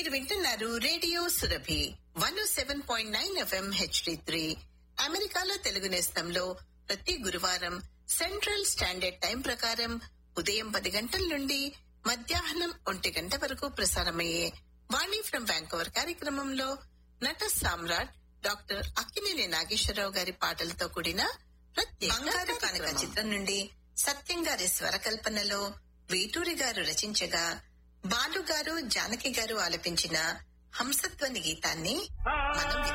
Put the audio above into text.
మీరు వింటున్నారు radio Surabhi one seven point nine FM HD three అమెరికాలో తెలుగు నేస్తంలో ప్రతి గురువారం సెంట్రల్ స్టాండర్డ్ టైం ప్రకారం ఉదయం పది గంటల నుండి మధ్యాహ్నం ఒంటి గంట వరకు ప్రసారమయ్యే వాణి ఫ్రం వ్యాంకోవర్ కార్యక్రమంలో నట సామ్రాట్ డాక్టర్ అక్కినేని నాగేశ్వరరావు గారి పాటలతో కూడిన ప్రత్యేక బంగారు కనక చిత్రం నుండి సత్యం గారి స్వరకల్పనలో వేటూరి గారు రచించగా బాలు గారు జానకి గారు ఆలపించిన హంసత్వని గీతాన్ని మనం